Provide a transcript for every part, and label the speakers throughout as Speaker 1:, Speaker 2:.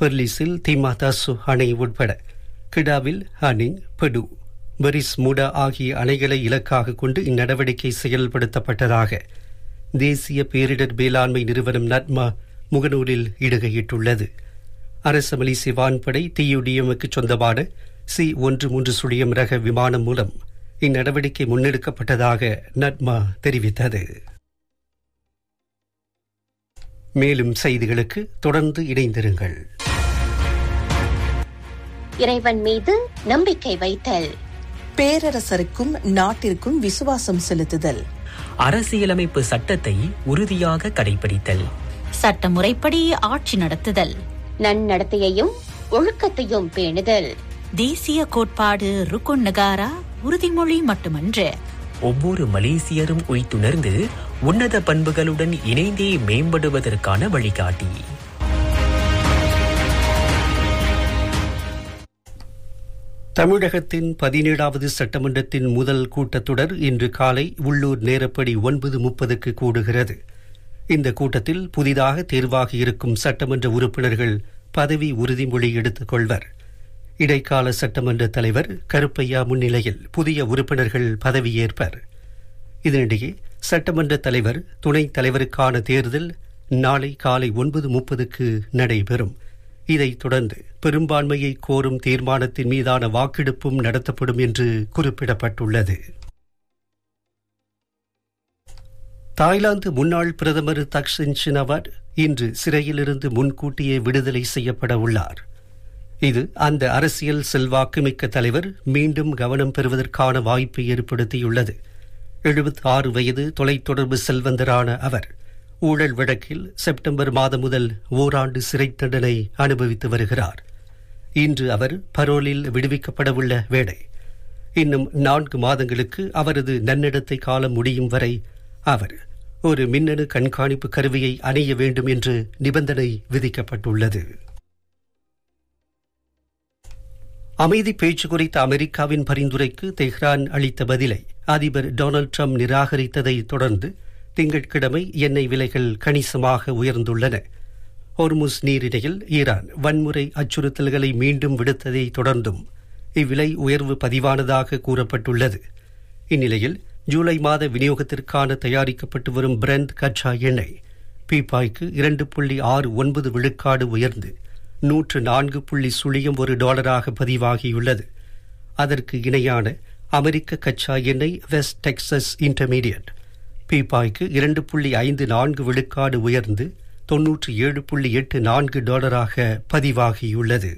Speaker 1: பெர்லிஸில் திமாதாசு அணை உட்பட கிடாவில் ஹனிங் பெடு பெரிஸ் முடா ஆகிய அணைகளை இலக்காக கொண்டு இந்நடவடிக்கை செயல்படுத்தப்பட்டதாக தேசிய பேரிடர் மேலாண்மை நிறுவனம் நட்மா முகநூலில் இடுகையிட்டுள்ளது அரச மலேசிய வான்படை டியுடிஎம்முக்கு சொந்தமான சி ஒன்று மூன்று சுழியம் ரக விமானம் மூலம் இந்நடவடிக்கை முன்னெடுக்கப்பட்டதாக நட்மா தெரிவித்தது மேலும் செய்திகளுக்கு தொடர்ந்து இணைந்திருங்கள்
Speaker 2: இறைவன் மீது நம்பிக்கை வைத்தல்
Speaker 3: பேரரசருக்கும் நாட்டிற்கும் விசுவாசம் செலுத்துதல்
Speaker 4: அரசியலமைப்பு சட்டத்தை உறுதியாக கடைபிடித்தல்
Speaker 5: சட்டமுறைப்படி ஆட்சி நடத்துதல்
Speaker 2: நன்னடத்தையையும் ஒழுக்கத்தையும் பேணுதல்
Speaker 5: தேசிய கோட்பாடு ருக்குன் நகாரா உறுதிமொழி மட்டுமன்று
Speaker 4: ஒவ்வொரு மலேசியரும் உய்த்துணர்ந்து உன்னத பண்புகளுடன் இணைந்தே மேம்படுவதற்கான வழிகாட்டி
Speaker 1: தமிழகத்தின் பதினேழாவது சட்டமன்றத்தின் முதல் கூட்டத்தொடர் இன்று காலை உள்ளூர் நேரப்படி ஒன்பது முப்பதுக்கு கூடுகிறது இந்த கூட்டத்தில் புதிதாக தேர்வாகி இருக்கும் சட்டமன்ற உறுப்பினர்கள் பதவி உறுதிமொழி எடுத்துக் கொள்வர் இடைக்கால சட்டமன்ற தலைவர் கருப்பையா முன்னிலையில் புதிய உறுப்பினர்கள் பதவியேற்பர் இதனிடையே சட்டமன்ற தலைவர் துணைத் தலைவருக்கான தேர்தல் நாளை காலை ஒன்பது முப்பதுக்கு நடைபெறும் இதைத் தொடர்ந்து பெரும்பான்மையை கோரும் தீர்மானத்தின் மீதான வாக்கெடுப்பும் நடத்தப்படும் என்று குறிப்பிடப்பட்டுள்ளது தாய்லாந்து முன்னாள் பிரதமர் தக்ஷின் ஷினவாட் இன்று சிறையிலிருந்து முன்கூட்டியே விடுதலை செய்யப்பட உள்ளார் இது அந்த அரசியல் செல்வாக்கு மிக்க தலைவர் மீண்டும் கவனம் பெறுவதற்கான வாய்ப்பை ஏற்படுத்தியுள்ளது எழுபத்தி ஆறு வயது தொலைத்தொடர்பு செல்வந்தரான அவர் ஊழல் வழக்கில் செப்டம்பர் மாதம் முதல் ஓராண்டு சிறை தண்டனை அனுபவித்து வருகிறார் இன்று அவர் பரோலில் விடுவிக்கப்படவுள்ள வேளை இன்னும் நான்கு மாதங்களுக்கு அவரது நன்னடத்தை காலம் முடியும் வரை அவர் ஒரு மின்னணு கண்காணிப்பு கருவியை அணிய வேண்டும் என்று நிபந்தனை விதிக்கப்பட்டுள்ளது அமைதி பேச்சு குறித்த அமெரிக்காவின் பரிந்துரைக்கு தெஹ்ரான் அளித்த பதிலை அதிபர் டொனால்டு ட்ரம்ப் நிராகரித்ததை தொடர்ந்து திங்கட்கிழமை எண்ணெய் விலைகள் கணிசமாக உயர்ந்துள்ளன ஹொர்முஸ் நீரிணையில் ஈரான் வன்முறை அச்சுறுத்தல்களை மீண்டும் விடுத்ததை தொடர்ந்தும் இவ்விலை உயர்வு பதிவானதாக கூறப்பட்டுள்ளது இந்நிலையில் ஜூலை மாத விநியோகத்திற்கான தயாரிக்கப்பட்டு வரும் பிரெண்ட் கச்சா எண்ணெய் பீப்பாய்க்கு இரண்டு புள்ளி ஆறு ஒன்பது விழுக்காடு உயர்ந்து நூற்று நான்கு புள்ளி சுழியம் ஒரு டாலராக பதிவாகியுள்ளது அதற்கு இணையான அமெரிக்க கச்சா எண்ணெய் வெஸ்ட் டெக்சஸ் இன்டர்மீடியட் பீப்பாய்க்கு இரண்டு புள்ளி ஐந்து நான்கு விழுக்காடு உயர்ந்து தொன்னூற்றி ஏழு புள்ளி எட்டு நான்கு டாலராக பதிவாகியுள்ளது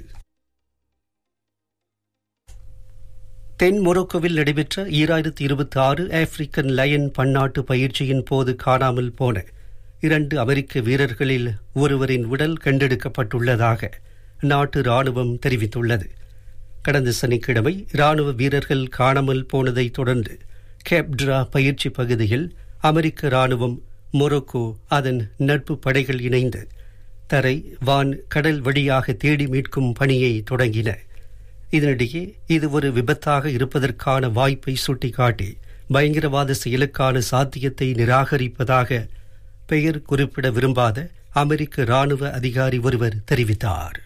Speaker 1: தென் மொரோக்கோவில் நடைபெற்ற ஈராயிரத்தி இருபத்தி ஆறு ஆப்பிரிக்கன் லயன் பன்னாட்டு பயிற்சியின் போது காணாமல் போன இரண்டு அமெரிக்க வீரர்களில் ஒருவரின் உடல் கண்டெடுக்கப்பட்டுள்ளதாக நாட்டு ராணுவம் தெரிவித்துள்ளது கடந்த சனிக்கிழமை ராணுவ வீரர்கள் காணாமல் போனதை தொடர்ந்து கேப்ட்ரா பயிற்சி பகுதியில் அமெரிக்க ராணுவம் மொரோக்கோ அதன் நட்பு படைகள் இணைந்து தரை வான் கடல் வழியாக தேடி மீட்கும் பணியை தொடங்கின இதனிடையே இது ஒரு விபத்தாக இருப்பதற்கான வாய்ப்பை சுட்டிக்காட்டி பயங்கரவாத செயலுக்கான சாத்தியத்தை நிராகரிப்பதாக பெயர் குறிப்பிட விரும்பாத அமெரிக்க ராணுவ அதிகாரி ஒருவர் தெரிவித்தார்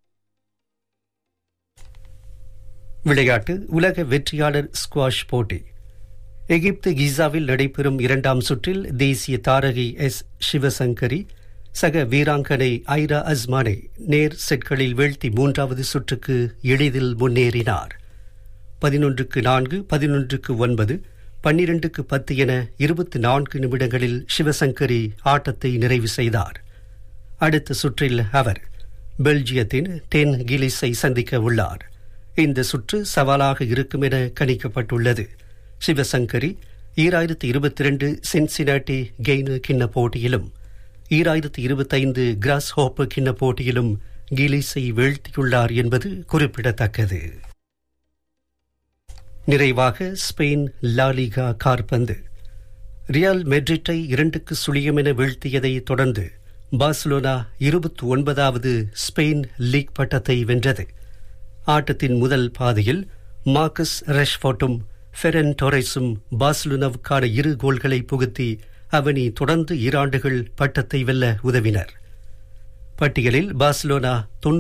Speaker 1: விளையாட்டு உலக வெற்றியாளர் ஸ்குவாஷ் போட்டி எகிப்து கிசாவில் நடைபெறும் இரண்டாம் சுற்றில் தேசிய தாரகி எஸ் சிவசங்கரி சக வீராங்கனை ஐரா அஸ்மானை நேர் செட்களில் வீழ்த்தி மூன்றாவது சுற்றுக்கு எளிதில் முன்னேறினார் பதினொன்றுக்கு நான்கு பதினொன்றுக்கு ஒன்பது பன்னிரண்டுக்கு பத்து என இருபத்தி நான்கு நிமிடங்களில் சிவசங்கரி ஆட்டத்தை நிறைவு செய்தார் அடுத்த சுற்றில் அவர் பெல்ஜியத்தின் டென் கிலிஸை சந்திக்க உள்ளார் இந்த சுற்று சவாலாக இருக்கும் என கணிக்கப்பட்டுள்ளது சிவசங்கரி ஈராயிரத்தி இருபத்தி ரெண்டு சென்சினாட்டி கெய்னு கிண்ண போட்டியிலும் ஈராயிரத்தி இருபத்தைந்து கிராஸ் ஹோப்பு கிண்ண போட்டியிலும் கிலீஸை வீழ்த்தியுள்ளார் என்பது குறிப்பிடத்தக்கது நிறைவாக ஸ்பெயின் லாலிகா கார்பந்து ரியால் மெட்ரிட்டை இரண்டுக்கு சுழியம் என வீழ்த்தியதை தொடர்ந்து பார்சலோனா இருபத்தி ஒன்பதாவது ஸ்பெயின் லீக் பட்டத்தை வென்றது ஆட்டத்தின் முதல் பாதியில் மார்க்கஸ் ரெஷ்ஃபோர்ட்டும் ஃபெரன் டொரைஸும் பார்சலோனாவுக்கான இரு கோல்களை புகுத்தி அவனி தொடர்ந்து ஈராண்டுகள் பட்டத்தை வெல்ல உதவினர் பட்டியலில் பார்சலோனா